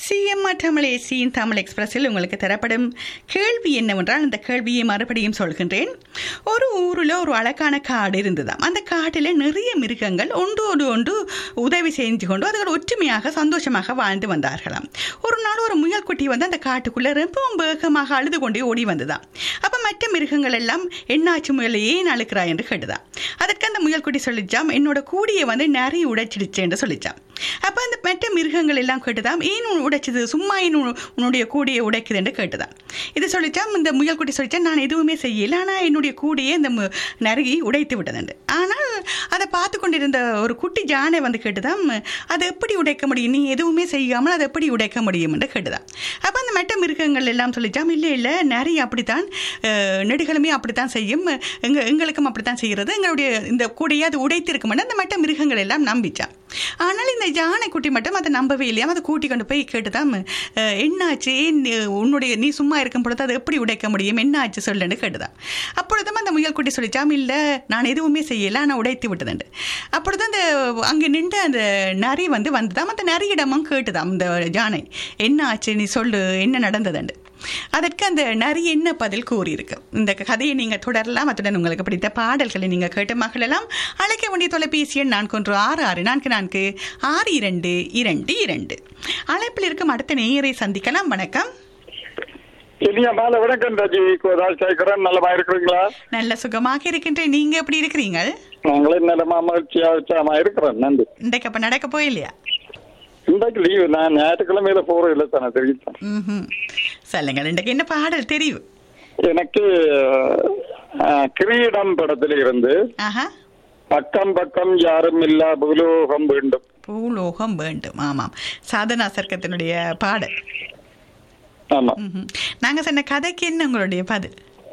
CMR தமிழேசியின் Tamil எக்ஸ்பிரஸில் உங்களுக்கு தரப்படும் கேள்வி என்னவென்றால் அந்த கேள்வியை மறுபடியும் சொல்கின்றேன் ஒரு ஊரில் ஒரு அழகான காடு இருந்ததாம் அந்த காட்டில் நிறைய மிருகங்கள் ஒன்றோடு ஒன்று உதவி செஞ்சு கொண்டு அதுகள் ஒற்றுமையாக சந்தோஷமாக வாழ்ந்து வந்தார்களாம் ஒரு நாள் ஒரு முயல் குட்டி வந்து அந்த காட்டுக்குள்ளே ரொம்பவும் வேகமாக அழுது கொண்டே ஓடி வந்ததாம் அப்போ மற்ற மிருகங்கள் எல்லாம் என்னாச்சு முயலை ஏன் அழுக்கிறாய் என்று கேட்டுதான் அதற்கு அந்த முயல் குட்டி சொல்லிச்சாம் என்னோட கூடியை வந்து நிறைய உடைச்சிடுச்சு என்று சொல்லிச்சாம் அப்போ அந்த மற்ற மிருகங்கள் எல்லாம் கேட்டுதான் ஏன் உன் உடைச்சது சும்மா ஏன் உன் உன்னுடைய கூடையை உடைக்குது என்று கேட்டுதான் இது சொல்லிச்சாம் இந்த முயல் குட்டி சொல்லிச்சா நான் எதுவுமே செய்யல ஆனால் என்னுடைய கூடையை இந்த மு- நறுகி உடைத்து விட்டதுண்டு ஆனால் அதை பார்த்து கொண்டிருந்த ஒரு குட்டி ஜானை வந்து கேட்டுதான் அதை எப்படி உடைக்க முடியும் நீ எதுவுமே செய்யாமல் அதை எப்படி உடைக்க முடியும் என்று கேட்டுதான் அப்போ அந்த மற்ற மிருகங்கள் எல்லாம் சொல்லிச்சாம் இல்லை இல்லை நிறைய அப்படித்தான் அஹ், நெடுகளுமே அப்படித்தான் செய்யும் எங்க எங்களுக்கும் அப்படித்தான் செய்கிறது எங்களுடைய இந்த கூடையை அது உடைத்திருக்குமென்னு அந்த மற்ற மிருகங்கள் எல்லாம் நம்பிச்சான் ஆனால் இந்த யானைக்குட்டி மட்டும் அதை நம்பவே இல்லையாம் அதை கூட்டி கொண்டு போய் கேட்டுதான் அஹ், என்னாச்சு ஏன் நீ- உன்னுடைய நீ சும்மா இருக்கும் பொழுது அதை எப்படி உடைக்க முடியும் என்னாச்சு சொல்லுன்னு கேட்டுதான் அப்பொழுதும் அந்த முயல் குட்டி சொல்லிச்சாம் இல்லை நான் எதுவுமே செய்யலை ஆனால் உடைத்து விட்டதுண்டு அப்பொழுது அந்த அங்கே நின்று அந்த நரி வந்து வந்ததாம் அந்த நரியிடமும் கேட்டுதாம் இந்த யானை என்ன ஆச்சு நீ சொல்லு என்ன நடந்ததுண்டு அதற்கு அந்த நரி என்ன பதில் கூறியிருக்கு இந்த கதையை நீங்கள் தொடரலாம் அத்துடன் உங்களுக்கு பிடித்த பாடல்களை நீங்கள் கேட்டு மகளெல்லாம் அழைக்க வேண்டிய தொலைபேசி எண் நான்கு ஒன்று ஆறு ஆறு நான்கு நான்கு ஆறு இரண்டு இரண்டு இரண்டு அழைப்பில் இருக்கும் அடுத்த நேயரை சந்திக்கலாம் வணக்கம் இனிய மாலை வணக்கம் ரஜி கோதால் சேகரன் நலமா இருக்கிறீங்களா நல்ல சுகமாக இருக்கின்றேன் நீங்க எப்படி இருக்கிறீங்க நாங்களும் நலமா மகிழ்ச்சியா உற்சாகமா இருக்கிறோம் நன்றி இன்றைக்கு அப்ப நடக்க போயில்லையா இன்றைக்கு லீவு நான் ஞாயிற்றுக்கிழமையில போறோம் இல்லை தானே தெரிவித்தேன் ம் சொல்லுங்கள் இன்றைக்கு என்ன பாடல் தெரியும் எனக்கு அஹ், கிரீடம் படத்துல இருந்து ஆஹா பக்கம் பக்கம் யாரும் இல்லா பூலோகம் வேண்டும் பூலோகம் வேண்டும் ஆமாம் சாதனா சர்க்கத்தினுடைய பாடல் ஆமா ம்ஹும். நாங்க சொன்ன கதைக்கு என்ன உங்களுடைய பதில்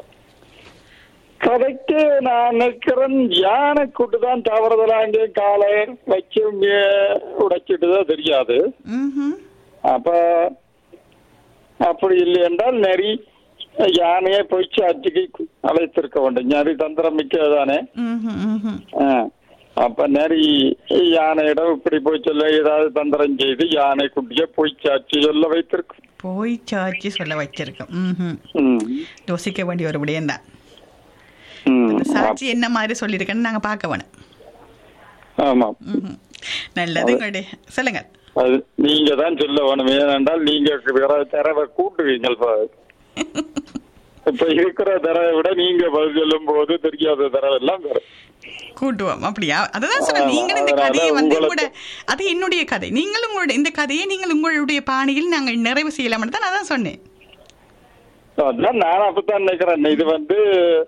கதைக்கு நான் நினைக்கிறேன் யானை கூட்டு தான் தவறுதலா அங்கே காலை வச்சு மே- உடைச்சிட்டுதான் தெரியாது ம்ஹும். அப்ப அப்படி இல்லை என்றால் நெறி யானையை போய் சாட்சிக்கு அழைத்திருக்க வேண்டும் நெறி தந்திரம் மிக்கதானே ம்ஹும், ம்ஹும். ஆ. அப்ப நெறி யானையிடம் இப்படி போய் சொல்ல ஏதாவது தந்திரம் செய்து யானை குட்டிய போய் சாட்சி சொல்ல வைத்திருக்கும் போய் சாட்சி சொல்ல வச்சிருக்கோம் ம்ஹும். ம். யோசிக்க வேண்டிய ஒரு விடயம்தான் ம். அந்த சாட்சி என்ன மாதிரி சொல்லியிருக்கேன்னு நாங்க பார்க்க வேணும் ஆமா ம்ஹும். நல்லது உங்களுடைய சொல்லுங்க அது நீங்க தான் சொல்ல வேணும் ஏனென்றால் நீங்க வேற தரவை கூட்டுவீங்க இப்ப. இப்ப இருக்கிற தரவை விட நீங்க பதில் சொல்லும் போது தெரியாத தரவு எல்லாம் வேற கூட்டுவோம் அப்படியா அதுதான் சொல்றேன் ஆமா, நீங்கள் இந்த அதனால கதையை வந்து உங்களுக்கு- கூட அது என்னுடைய கதை நீங்கள் உங்களுடைய இந்த கதையை நீங்கள் உங்களுடைய பாணியில் நாங்கள் நிறைவு செய்யலாம் தான் அதான் சொன்னேன் அதான் நான் அப்பதான் நினைக்கிறேன் இது வந்து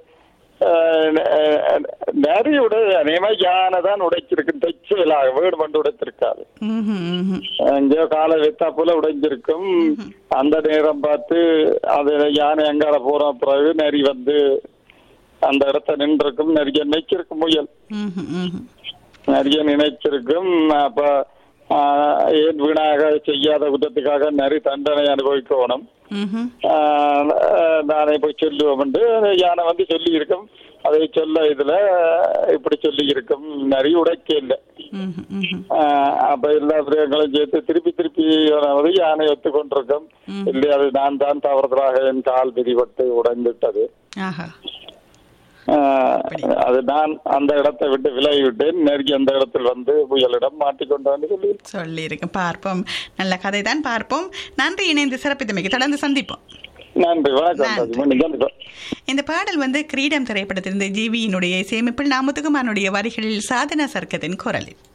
நிறையோட அநேகமா யானை தான் உடைச்சிருக்கு தைச்சலாக வீடு பண்ணி உடைச்சிருக்காது ம்ஹும், ம்ஹும். எங்கேயோ காலை வைத்தா போல உடைஞ்சிருக்கும் அந்த நேரம் பார்த்து அது யானை எங்கால போற பிறகு நரி வந்து அந்த இடத்த நின்றுருக்கும் நிறைய நினைச்சிருக்கும் முயல் ம்ஹும், ம்ஹும். நிறைய நினைச்சிருக்கும் அப்ப ஆஹ், ஏன் வீணாக செய்யாத குற்றத்துக்காக நிறைய தண்டனை அனுபவிக்கணும் ம்ஹும். ஆஹ் ஆஹ் நானே போய் சொல்லுவோம் என்று யானை வந்து சொல்லி இருக்கும் அதை சொல்ல இதுல இப்படி சொல்லி இருக்கும் நிறைய உடைக்க இல்லை ம்ஹும், ம்ஹும். ஆஹ் அப்ப எல்லா பிரியங்களும் சேர்த்து திருப்பி திருப்பி வந்து யானை ஒத்துக்கொண்டிருக்கும் இல்லை அது நான் தான் தவறுதலாக என் கால் பிடிபட்டு உடைந்துட்டது ஆஹா ஆஹ் அது நான் அந்த இடத்தை விட்டு விலகி விட்டேன் நெருங்கி அந்த இடத்தில் வந்து புயலிடம் மாட்டிக்கொண்டு வந்து சொல்லி சொல்லியிருக்கேன் பார்ப்போம் நல்ல கதை தான் பார்ப்போம் நன்றி இணைந்து சிறப்பித்தமைக்கு தொடர்ந்து சந்திப்போம் நன்றி வணக்கம் ராஜி. மீண்டும் சந்திப்போம். இந்த பாடல் வந்து கிரீடம் திரைப்படத்திலிருந்து ஜிவியினுடைய சேமிப்பில் நாமுத்துக்குமாரனுடைய வரிகளில் சாதனா சர்க்கத்தின் குரலில்